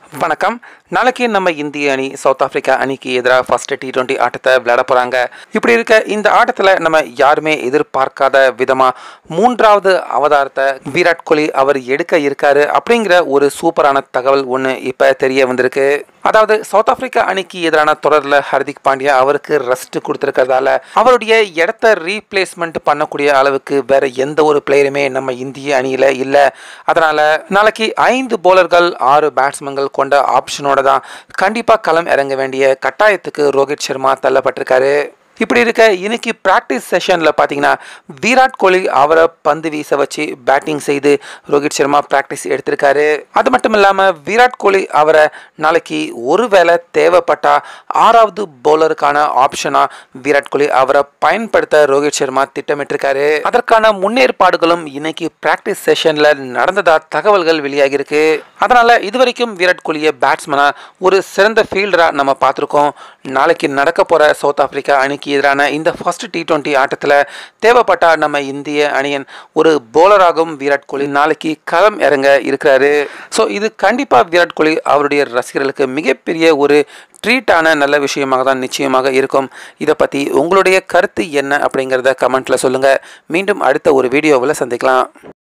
வணக்கம் நாளைக்கு நம்ம இந்திய அணி சவுத் ஆப்பிரிக்கா அணிக்கு எதிராக ஃபர்ஸ்ட் டி டுவெண்ட்டி ஆட்டத்தை விளையாட போகிறாங்க இப்படி இருக்க இந்த ஆட்டத்தில் நம்ம யாருமே எதிர்பார்க்காத விதமாக மூன்றாவது அவதாரத்தை விராட் கோலி அவர் எடுக்க இருக்காரு அப்படிங்கிற ஒரு சூப்பரான தகவல் ஒன்று இப்போ தெரிய வந்திருக்கு அதாவது சவுத் ஆப்பிரிக்கா அணிக்கு எதிரான தொடரில் ஹர்திக் பாண்டியா அவருக்கு ரெஸ்ட் கொடுத்துருக்கிறதால அவருடைய இடத்த ரீப்ளேஸ்மெண்ட் பண்ணக்கூடிய அளவுக்கு வேற எந்த ஒரு பிளேயருமே நம்ம இந்திய அணியில் இல்லை அதனால நாளைக்கு ஐந்து போலர்கள் ஆறு பேட்ஸ்மேன்கள் கொண்ட ஆப்ஷனோட தான் கண்டிப்பாக களம் இறங்க வேண்டிய கட்டாயத்துக்கு ரோஹித் சர்மா தள்ளப்பட்டிருக்காரு இப்படி இருக்க இன்னைக்கு ப்ராக்டிஸ் செஷனில் பார்த்தீங்கன்னா விராட் கோலி அவரை பந்து வீச வச்சு பேட்டிங் செய்து ரோஹித் சர்மா ப்ராக்டிஸ் எடுத்திருக்காரு அது மட்டும் இல்லாமல் விராட் கோலி அவரை நாளைக்கு ஒருவேளை தேவைப்பட்டா ஆறாவது பவுலருக்கான ஆப்ஷனாக விராட் கோலி அவரை பயன்படுத்த ரோஹித் சர்மா திட்டமிட்டிருக்காரு அதற்கான முன்னேற்பாடுகளும் இன்னைக்கு ப்ராக்டிஸ் செஷனில் நடந்ததா தகவல்கள் வெளியாகியிருக்கு அதனால இதுவரைக்கும் விராட் கோலியை பேட்ஸ்மனா ஒரு சிறந்த ஃபீல்டராக நம்ம பார்த்துருக்கோம் நாளைக்கு நடக்க போகிற சவுத் ஆப்பிரிக்கா அணிக்கு எதிரான இந்த ஃபர்ஸ்ட் டி டுவெண்ட்டி ஆட்டத்தில் தேவைப்பட்டா நம்ம இந்திய அணியன் ஒரு போலராகவும் விராட் கோலி நாளைக்கு களம் இறங்க இருக்கிறாரு ஸோ இது கண்டிப்பாக விராட் கோலி அவருடைய ரசிகர்களுக்கு மிகப்பெரிய ஒரு ட்ரீட்டான நல்ல விஷயமாக தான் நிச்சயமாக இருக்கும் இதை பற்றி உங்களுடைய கருத்து என்ன அப்படிங்கிறத கமெண்ட்டில் சொல்லுங்கள் மீண்டும் அடுத்த ஒரு வீடியோவில் சந்திக்கலாம்